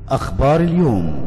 أخبار اليوم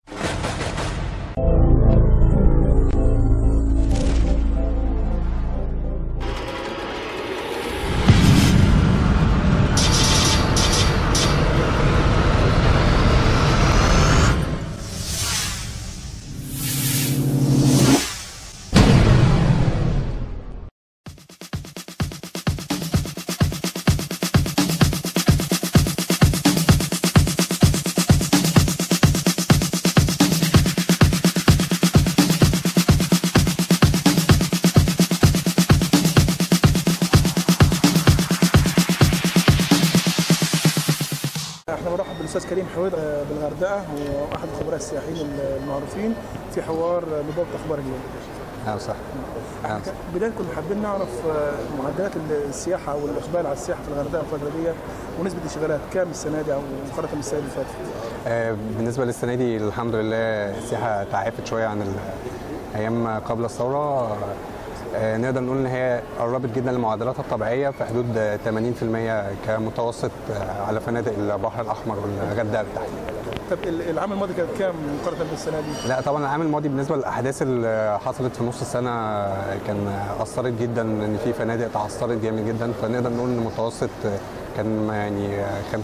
احنا بنرحب بالاستاذ كريم حويد آه، بالغردقه هو احد الخبراء السياحيين المعروفين في حوار آه، نبوه اخبار اليوم. اهلا وسهلا أهلاً وسهلاً. بدايه كنا حابين نعرف آه، معدلات السياحه والاقبال على السياحه في الغردقه الفتره دي ونسبه الاشغالات كام السنه دي او مقارنه بالسنه اللي فاتت؟ آه، بالنسبه للسنه دي الحمد لله السياحه تعافت شويه عن الايام قبل الثوره آه، نقدر نقول ان هي قربت جدا لمعدلاتها الطبيعيه في حدود آه، 80% كمتوسط آه، على فنادق البحر الاحمر والغردقه بالتحديد. طب ال- العام الماضي كانت كام مقارنه بالسنه دي؟ لا طبعا العام الماضي بالنسبه للاحداث اللي حصلت في نص السنه كان اثرت جدا ان في فنادق تعثرت جامد جدا فنقدر نقول ان المتوسط كان يعني 50%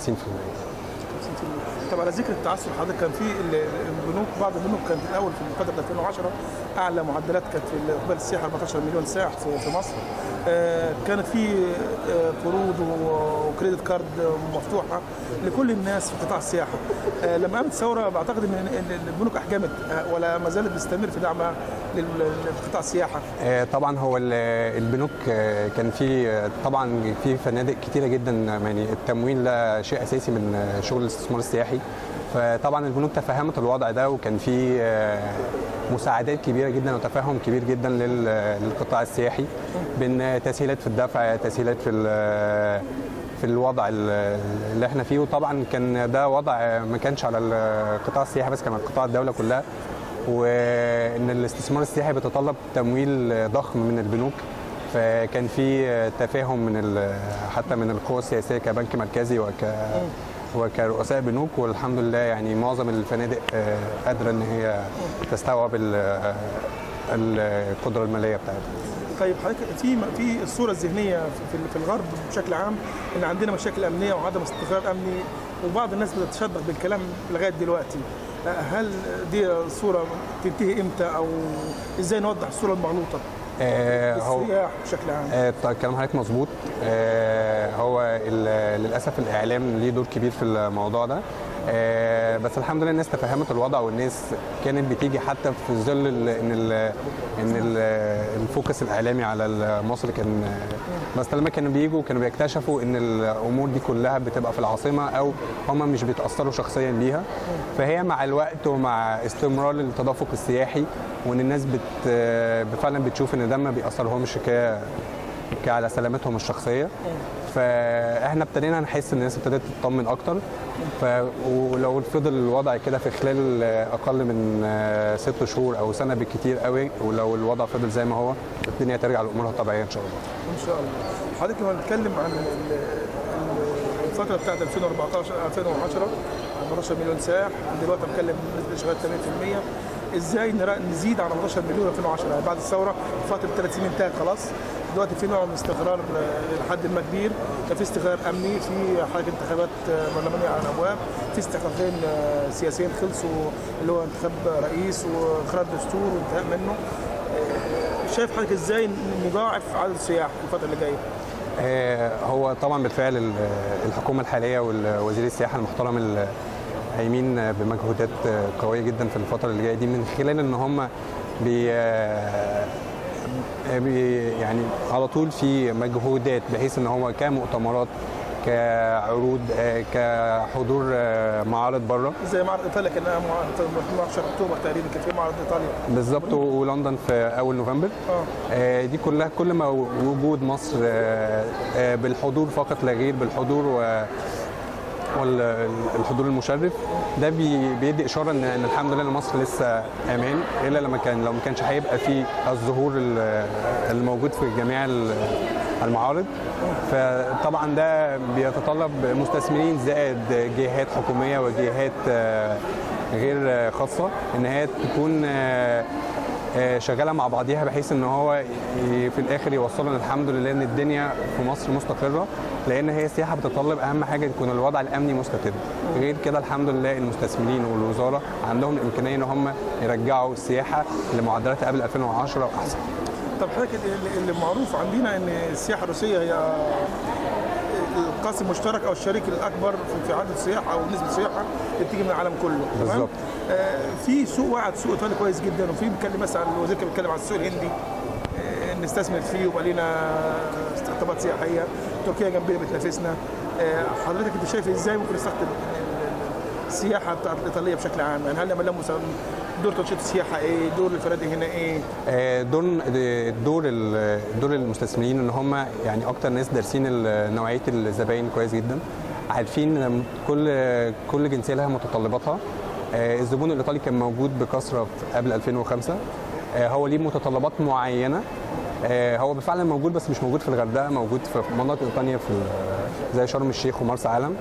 طب على ذكر التعثر حضرتك كان في ال- البنوك بعض البنوك كانت الاول في فتره 2010 اعلى معدلات كانت في اقبال السياحه 14 مليون سائح في في مصر آه، كانت في آه، قروض و- وكريدت كارد مفتوحه لكل الناس في قطاع السياحه آه، لما قامت الثوره بعتقد ان إن البنوك احجمت آه، ولا ما زالت بتستمر في دعمها لل- لقطاع السياحه آه، طبعا هو ال- البنوك آه، كان في آه، طبعا في فنادق كتيره جدا يعني التمويل ده شيء اساسي من آه، شغل الاستثمار السياحي فطبعا البنوك تفهمت الوضع ده وكان في آه، مساعدات كبيره جدا وتفهم كبير جدا لل- للقطاع السياحي بين تسهيلات في الدفع تسهيلات في ال- في الوضع ال- اللي احنا فيه وطبعا كان ده وضع ما كانش على القطاع السياحي بس كان على قطاع الدوله كلها وان الاستثمار السياحي بيتطلب تمويل ضخم من البنوك فكان في تفاهم من ال- حتى من القوى السياسيه كبنك مركزي وك وكرؤساء بنوك والحمد لله يعني معظم الفنادق آه، قادره ان هي تستوعب ال- القدره الماليه بتاعتها طيب حضرتك في في الصوره الذهنيه في في الغرب بشكل عام ان عندنا مشاكل امنيه وعدم استقرار امني وبعض الناس بتتشبه بالكلام لغايه دلوقتي آه، هل دي صوره تنتهي امتى او ازاي نوضح الصوره المغلوطه آه، هو للسياح بشكل عام آه، طيب كلام حضرتك مظبوط آه، هو ال- للاسف الاعلام ليه دور كبير في الموضوع ده آه، بس الحمد لله الناس تفهمت الوضع والناس كانت بتيجي حتى في ظل ال- ان ال ان ال الفوكس الاعلامي على مصر كان بس لما كانوا بيجوا كانوا بيكتشفوا ان الامور دي كلها بتبقى في العاصمه او هم مش بيتاثروا شخصيا بيها فهي مع الوقت ومع استمرار التدفق السياحي وان الناس بت فعلا بتشوف ان ده ما بيأثرهمش ك على سلامتهم الشخصيه فاحنا ابتدينا نحس ان الناس ابتدت تطمن اكتر ف ولو فضل الوضع كده في خلال اقل من ست شهور او سنه بالكتير قوي ولو الوضع فضل زي ما هو الدنيا ترجع لامورها الطبيعيه ان شاء الله ان شاء الله حضرتك لما نتكلم عن ال- ال- الفتره بتاعت 2014 2010 14 مليون سائح دلوقتي بنتكلم نسبه اشغال 80% ازاي نرا- نزيد على 14 مليون 2010 يعني بعد الثوره فتره ثلاث سنين انتهت خلاص دلوقتي في نوع من الاستقرار آه، لحد ما كبير كان في استقرار امني في حاجه انتخابات آه، برلمانيه على الابواب في استحقاقين آه، سياسيين خلصوا اللي هو انتخاب رئيس واخراج دستور وانتهاء منه آه، شايف حضرتك ازاي نضاعف عدد السياح في الفتره اللي جايه؟ آه، هو طبعا بالفعل ال- الحكومه الحاليه والوزير السياحه المحترم ال- قايمين بمجهودات قويه جدا في الفتره اللي جايه دي من خلال ان هم بي آه، بي يعني على طول في مجهودات بحيث ان هو كمؤتمرات كعروض آه، كحضور آه، معارض بره زي معرض ايطاليا كان مع شهر اكتوبر تقريبا كان في معرض ايطاليا بالظبط ولندن في اول نوفمبر اه آه، دي كلها كل ما وجود مصر آه، آه، بالحضور فقط لا غير بالحضور و والحضور المشرف ده بي- بيدي اشاره ان ان الحمد لله إن مصر لسه امان الا لما كان لو ما كانش هيبقى في الظهور ال- الموجود في جميع ال- المعارض فطبعا ده بيتطلب مستثمرين زائد جهات حكوميه وجهات آه، غير آه، خاصه ان هي تكون آه، آه، شغاله مع بعضيها بحيث ان هو ي- في الاخر يوصلنا الحمد لله ان الدنيا في مصر مستقره لان هي السياحه بتتطلب اهم حاجه يكون الوضع الامني مستقر غير كده الحمد لله المستثمرين والوزاره عندهم الامكانيه ان هم يرجعوا السياحه لمعدلات قبل 2010 واحسن طب حضرتك اللي- اللي معروف عندنا ان السياحه الروسيه هي القاسم المشترك او الشريك الاكبر في- في عدد السياح او نسبه السياحه اللي بتيجي من العالم كله تمام؟ بالظبط. آه، في سوق واحد سوق ايطالي كويس جدا وفي بيتكلم مثلا الوزير كان بيتكلم عن السوق الهندي آه، نستثمر فيه ويبقى لينا استقطابات سياحيه تركيا جنبنا بتنافسنا آه، حضرتك انت شايف ازاي ممكن نستخدم السياحه بتاعت الايطاليه بشكل عام يعني هل لما مثلا دور تنشيط السياحه ايه دور الفنادق هنا ايه آه، دور دور ال- دور المستثمرين ان هم يعني اكتر ناس دارسين ال- نوعيه الزباين كويس جدا عارفين إن كل كل جنسيه لها متطلباتها آه، الزبون الايطالي كان موجود بكثره في- قبل 2005 آه، هو ليه متطلبات معينه آه، هو فعلا موجود بس مش موجود في الغردقه موجود في مناطق تانية في ال- زي شرم الشيخ ومرسى علم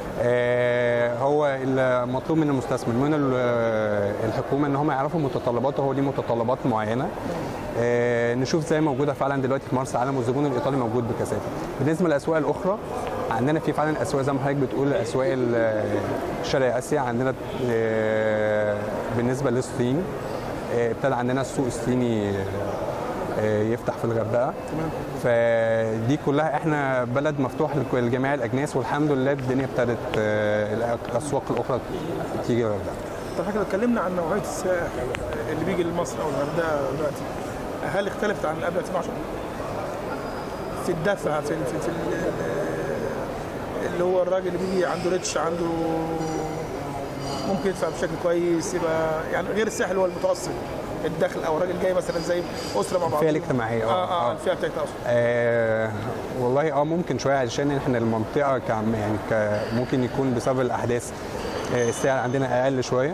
آه، هو المطلوب من المستثمر من ال- الحكومه ان هم يعرفوا متطلباته هو ليه متطلبات معينه آه، نشوف زي موجوده فعلا دلوقتي في مرسى علم والزبون الايطالي موجود بكثافه بالنسبه للاسواق الاخرى عندنا في فعلا اسواق زي ما حضرتك بتقول اسواق ال- شرق اسيا عندنا آه، بالنسبه للصين آه، ابتدى عندنا السوق الصيني آه، يفتح في الغردقه تمام فدي كلها احنا بلد مفتوح لك- لجميع الاجناس والحمد لله الدنيا ابتدت آه، الاسواق الاخرى تيجي الغردقه طب احنا لو اتكلمنا عن نوعيه السائح اللي بيجي لمصر او الغردقه دلوقتي هل اختلفت عن قبل 2010 في الدفع في في, في ال- اللي هو الراجل اللي بيجي عنده ريتش عنده ممكن يدفع بشكل كويس يبقى يعني غير السائح اللي هو المتوسط الدخل او راجل جاي مثلا زي اسره مع بعض الفئة الاجتماعية، آه، اه اه آه. الفئه بتاعتها اصلا آه والله اه ممكن شويه علشان احنا المنطقه كعم يعني ك ممكن يكون بسبب الاحداث آه السعر عندنا اقل شويه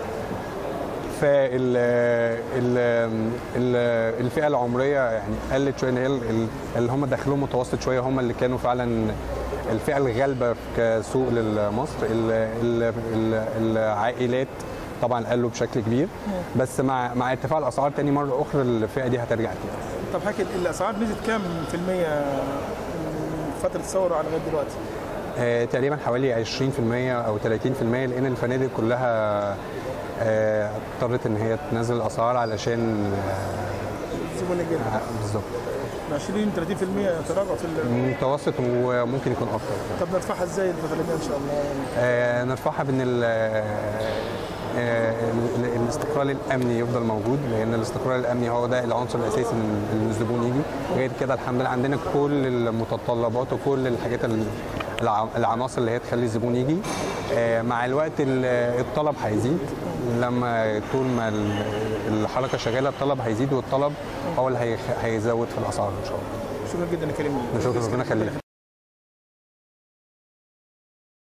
فال ال ال الفئه العمريه يعني قلت شويه إن هي ال- ال- اللي هم دخلهم متوسط شويه هم اللي كانوا فعلا الفئه الغالبه كسوق لمصر ال- ال- ال- العائلات طبعا قلوا بشكل كبير بس مع مع ارتفاع الاسعار تاني مره اخرى الفئه دي هترجع تاني طب حكي الاسعار نزلت كام في المية من فتره الثوره على لغايه دلوقتي؟ آه، تقريبا حوالي 20% او 30% لان الفنادق كلها آه، اضطرت ان هي تنزل الاسعار علشان الزبون الجديد آه، بالظبط 20 30% تراجع في ال- متوسط وممكن يكون اكتر طب ندفعها ازاي الفتره اللي جايه ان شاء الله؟ آه، نرفعها بان ال- آه، ال- الاستقرار الامني يفضل موجود لان الاستقرار الامني هو ده العنصر الاساسي ان إن الزبون يجي غير كده الحمد لله عندنا كل المتطلبات وكل الحاجات ال- الع- العناصر اللي هي تخلي الزبون يجي آه، مع الوقت ال- الطلب هيزيد لما طول ما ال- الحركه شغاله الطلب هيزيد والطلب هو اللي هي- هيزود في الاسعار ان شاء الله شكرا جدا يا كريم شكرا ربنا يخليك